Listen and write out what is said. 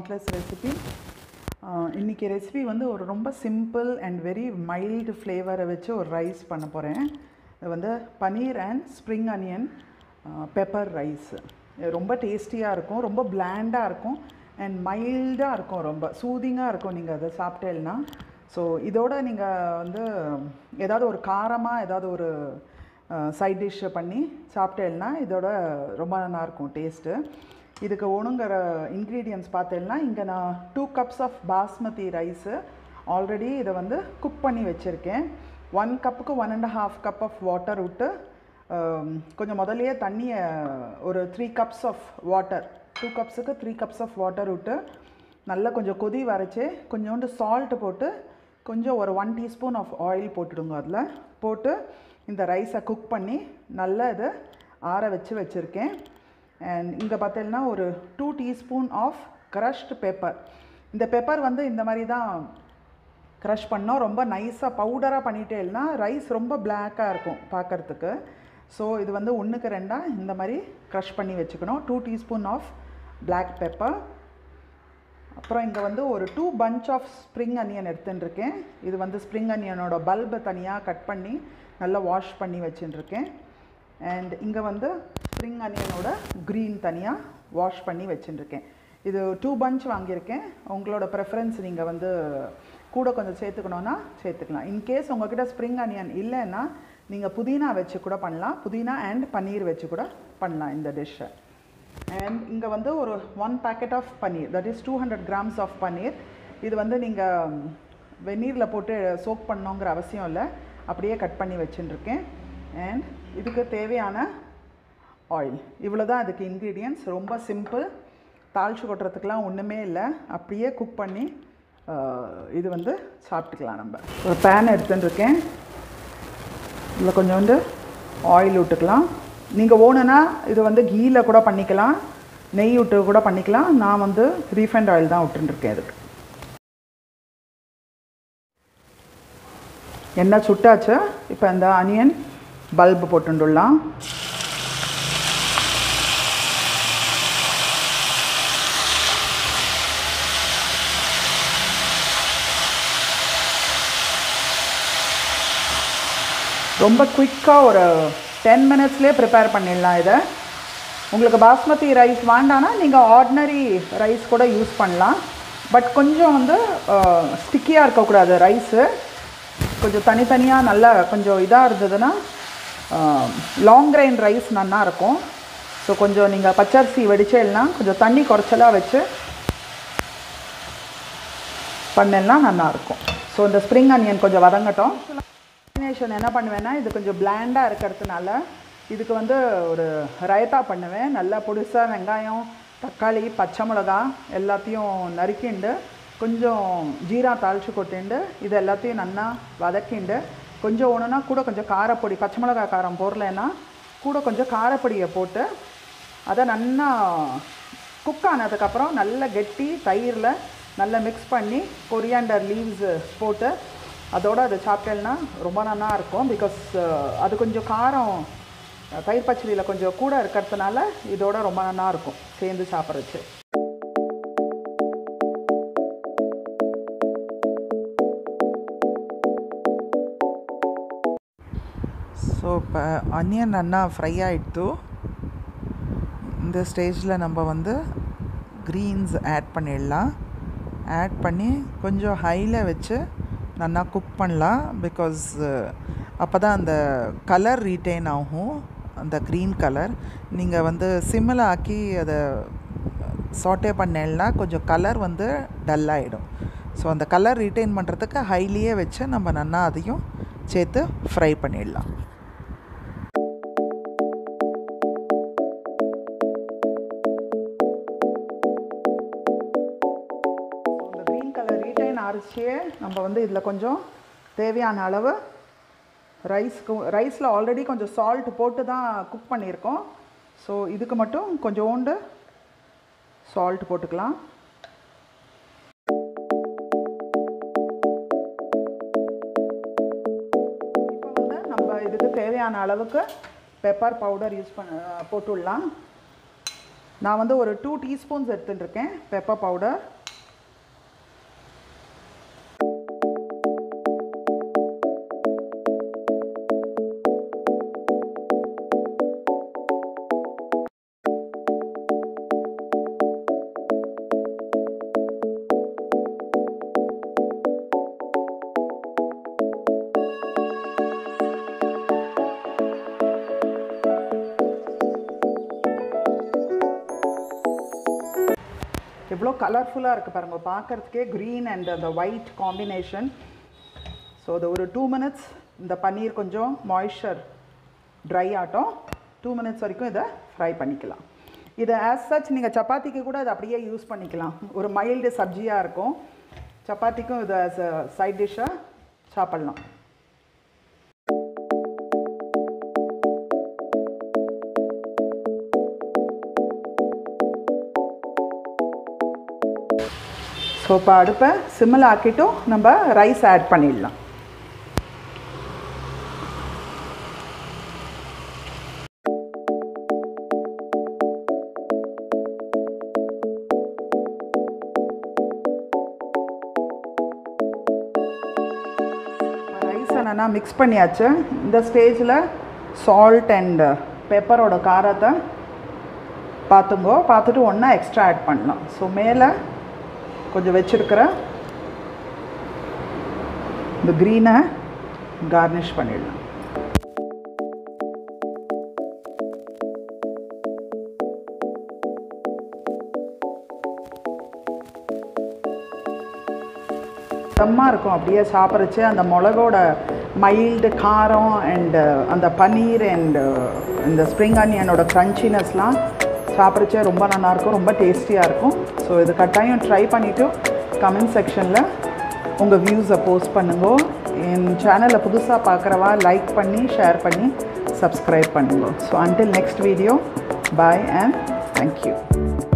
countless recipe இன்றைக்கி recipe வந்து ஒரு ரொம்ப சிம்பிள் அண்ட் வெரி மைல்டு ஃப்ளேவரை வச்சு ஒரு ரைஸ் பண்ண போகிறேன் இது வந்து paneer and spring onion pepper rice ரொம்ப டேஸ்டியாக இருக்கும் ரொம்ப பிளாண்டாக இருக்கும் அண்ட் மைல்டாக இருக்கும் ரொம்ப சூதிங்காக இருக்கும் நீங்கள் அதை சாப்பிட்டேன்னா ஸோ இதோட நீங்கள் வந்து ஏதாவது ஒரு காரமாக ஏதாவது ஒரு சைட் டிஷ் பண்ணி சாப்பிட்டேன்னா இதோட ரொம்ப நல்லாயிருக்கும் டேஸ்ட்டு இதுக்கு ஒணுங்கிற இன்க்ரீடியன்ஸ் பார்த்தேன்னா இங்கே நான் two cups of basmati rice already இதை வந்து குக் பண்ணி வச்சுருக்கேன் ஒன் கப்புக்கு one and half cup of water விட்டு கொஞ்சம் முதலையே தண்ணியை ஒரு three cups of water two கப்ஸுக்கு த்ரீ கப்ஸ் ஆஃப் வாட்டர் விட்டு நல்லா கொஞ்சம் கொதி வரைச்சி கொஞ்சோண்டு சால்ட்டு போட்டு கொஞ்சம் ஒரு ஒன் டீஸ்பூன் ஆஃப் ஆயில் போட்டுடுங்க அதில் போட்டு இந்த ரைஸை குக் பண்ணி நல்லா இதை ஆற வச்சு வச்சுருக்கேன் அண்ட் இங்கே பார்த்தீங்கன்னா ஒரு two teaspoon of crushed pepper இந்த பெப்பர் வந்து இந்த மாதிரி தான் க்ரஷ் பண்ணோம் ரொம்ப நைஸாக பவுடராக பண்ணிட்டேன்னா ரைஸ் ரொம்ப பிளாக்காக இருக்கும் பார்க்குறதுக்கு ஸோ இது வந்து ஒன்றுக்கு ரெண்டாக இந்த மாதிரி க்ரஷ் பண்ணி வச்சுக்கணும் two teaspoon of black pepper அப்புறம் இங்கே வந்து ஒரு two bunch of spring onion எடுத்துட்டுருக்கேன் இது வந்து ஸ்ப்ரிங் அனியனோட பல்பை தனியாக கட் பண்ணி நல்லா வாஷ் பண்ணி வச்சுட்டுருக்கேன் அண்ட் இங்கே வந்து ஸ்ப்ரிங் அனியனோட க்ரீன் தனியாக வாஷ் பண்ணி வச்சுட்டுருக்கேன் இது டூ பஞ்ச் வாங்கியிருக்கேன் உங்களோட ப்ரெஃபரன்ஸ் நீங்கள் வந்து கூட கொஞ்சம் சேர்த்துக்கணுன்னா சேர்த்துக்கலாம் இன்கேஸ் உங்ககிட்ட ஸ்ப்ரிங் அனியன் இல்லைன்னா நீங்கள் புதினா வச்சு கூட பண்ணலாம் புதினா அண்ட் பன்னீர் வச்சு கூட பண்ணலாம் இந்த டிஷ்ஷை அண்ட் இங்கே வந்து ஒரு one packet of paneer that is two hundred grams of paneer இது வந்து நீங்கள் வெந்நீரில் போட்டு சோக் பண்ணோங்கிற அவசியம் இல்லை அப்படியே கட் பண்ணி வச்சுட்டுருக்கேன் அண்ட் இதுக்கு தேவையான ஆயில் இவ்வளோ தான் இதுக்கு இன்க்ரீடியன்ஸ் ரொம்ப சிம்பிள் தாளிச்சு கொட்டுறதுக்கெலாம் ஒன்றுமே இல்லை அப்படியே குக் பண்ணி இது வந்து சாப்பிட்டுக்கலாம் நம்ம ஒரு பேன் எடுத்துட்டுருக்கேன் இதில் கொஞ்சோண்டு ஆயில் விட்டுக்கலாம் நீங்கள் ஓணுனா இது வந்து கீயில் கூட பண்ணிக்கலாம் நெய் விட்டு கூட பண்ணிக்கலாம் நான் வந்து ரீஃபைண்ட் ஆயில் தான் விட்டுருக்கேன் இதுக்கு எண்ணெய் சுட்டாச்சு இப்போ இந்த அனியன் பல்பு போட்டுடலாம் ரொம்ப குயிக்காக ஒரு டென் மினிட்ஸ்லேயே ப்ரிப்பேர் பண்ணிடலாம் இதை உங்களுக்கு பாஸ்மதி ரைஸ் வேண்டானா நீங்கள் ஆர்டினரி ரைஸ் கூட யூஸ் பண்ணலாம் பட் கொஞ்சம் வந்து ஸ்டிக்கியாக இருக்கக்கூடாது ரைஸு கொஞ்சம் தனித்தனியாக நல்லா கொஞ்சம் இதாக இருந்ததுன்னா லாங் கிரைன் ரைஸ் நல்லா இருக்கும் ஸோ கொஞ்சம் நீங்கள் பச்சரிசி வெடிச்சேல்னா கொஞ்சம் தண்ணி குறைச்சலாக வச்சு பண்ணலாம் நல்லாயிருக்கும் ஸோ இந்த ஸ்ப்ரிங் அனியன் கொஞ்சம் வதங்கட்டும் காம்பினேஷன் என்ன பண்ணுவேன்னா இது கொஞ்சம் பிளாண்டாக இருக்கிறதுனால இதுக்கு வந்து ஒரு ரயத்தா பண்ணுவேன் நல்லா பொடிசாக வெங்காயம் தக்காளி பச்சை மிளகா எல்லாத்தையும் நறுக்கிண்டு கொஞ்சம் ஜீரா தாளித்து கொட்டிண்டு இது எல்லாத்தையும் நல்லா வதக்கிண்டு கொஞ்சம் ஒன்றுனா கூட கொஞ்சம் காரப்பொடி பச்சை மிளகா காரம் போடலைன்னா கூட கொஞ்சம் காரப்பொடியை போட்டு அதை நல்லா குக் ஆனதுக்கப்புறம் நல்ல கெட்டி தயிரில் நல்லா மிக்ஸ் பண்ணி கொரியாண்டர் லீவ்ஸு போட்டு அதோடு அதை சாப்பிட்டேன்னா ரொம்ப நல்லா இருக்கும் பிகாஸ் அது கொஞ்சம் காரம் தயிர் பச்சடியில் கொஞ்சம் கூட இருக்கிறதுனால இதோட ரொம்ப நல்லா இருக்கும் சேர்ந்து சாப்பிட்றச்சு ஸோ இப்போ அனியன் நல்லா ஃப்ரை ஆகிடுத்து இந்த ஸ்டேஜில் நம்ம வந்து க்ரீன்ஸ் ஆட் பண்ணிடலாம் ஆட் பண்ணி கொஞ்சம் ஹையில் வச்சு நல்லா குக் பண்ணலாம் பிகாஸ் அப்போ தான் அந்த கலர் ரீட்டைன் ஆகும் அந்த க்ரீன் கலர் நீங்கள் வந்து சிம்மில் ஆக்கி அதை சாட்டே பண்ணேன்னா கொஞ்சம் கலர் வந்து டல்லாகிடும் ஸோ அந்த கலர் ரீட்டைன் பண்ணுறதுக்கு ஹைலியே வச்சு நம்ம நல்லா அதையும் சேர்த்து ஃப்ரை பண்ணிடலாம் அரிசியே நம்ம வந்து இதில் கொஞ்சம் தேவையான அளவு ரைஸ்க்கு ரைஸில் ஆல்ரெடி கொஞ்சம் சால்ட் போட்டு தான் குக் பண்ணியிருக்கோம் ஸோ இதுக்கு மட்டும் கொஞ்சோண்டு சால்ட் போட்டுக்கலாம் இப்போ வந்து நம்ம இதுக்கு தேவையான அளவுக்கு பெப்பர் பவுடர் யூஸ் பண்ண போட்டுடலாம் நான் வந்து ஒரு டூ டீஸ்பூன்ஸ் எடுத்துட்டுருக்கேன் பெப்பர் பவுடர் எவ்வளோ கலர்ஃபுல்லாக இருக்குது பாருங்கள் பார்க்குறதுக்கே க்ரீன் அண்ட் அந்த ஒயிட் காம்பினேஷன் ஸோ அது ஒரு டூ மினிட்ஸ் இந்த பன்னீர் கொஞ்சம் மாய்ஸ்சர் ட்ரை ஆட்டும் டூ மினிட்ஸ் வரைக்கும் இதை ஃப்ரை பண்ணிக்கலாம் இதை ஆஸ் சச் நீங்கள் சப்பாத்திக்கு கூட இதை அப்படியே யூஸ் பண்ணிக்கலாம் ஒரு மைல்டு சப்ஜியாக இருக்கும் சப்பாத்திக்கும் இதை ஆஸ் அ சைட் டிஷ்ஷாக சாப்பிட்லாம் ஸோ இப்போ அடுப்பை சிம்மில் ஆக்கிட்டும் நம்ம ரைஸ் ஆட் பண்ணிடலாம் ரைஸ் என்னென்னா மிக்ஸ் பண்ணியாச்சு இந்த ஸ்டேஜில் சால்ட் அண்ட் பெப்பரோட காரத்தை பார்த்துங்கோ பார்த்துட்டு ஒன்றா எக்ஸ்ட்ரா ஆட் பண்ணலாம் ஸோ மேலே கொஞ்சம் வச்சுருக்கிற இந்த க்ரீனை கார்னிஷ் பண்ணிடலாம் தம்மாக இருக்கும் அப்படியே சாப்பிட்றச்சு அந்த மிளகோட மைல்டு காரம் அண்டு அந்த பன்னீர் அண்டு இந்த ஸ்ப்ரிங் ஆனியனோட க்ரன்ச்சினஸ்லாம் சாப்பிட்றச்சே ரொம்ப நல்லாயிருக்கும் ரொம்ப டேஸ்டியாக இருக்கும் ஸோ இது கட்டாயம் ட்ரை பண்ணிவிட்டு கமெண்ட் செக்ஷனில் உங்கள் வியூஸை போஸ்ட் பண்ணுங்க என் சேனலை புதுசாக பார்க்குறவா லைக் பண்ணி ஷேர் பண்ணி சப்ஸ்கிரைப் பண்ணுங்க so until next video bye and thank you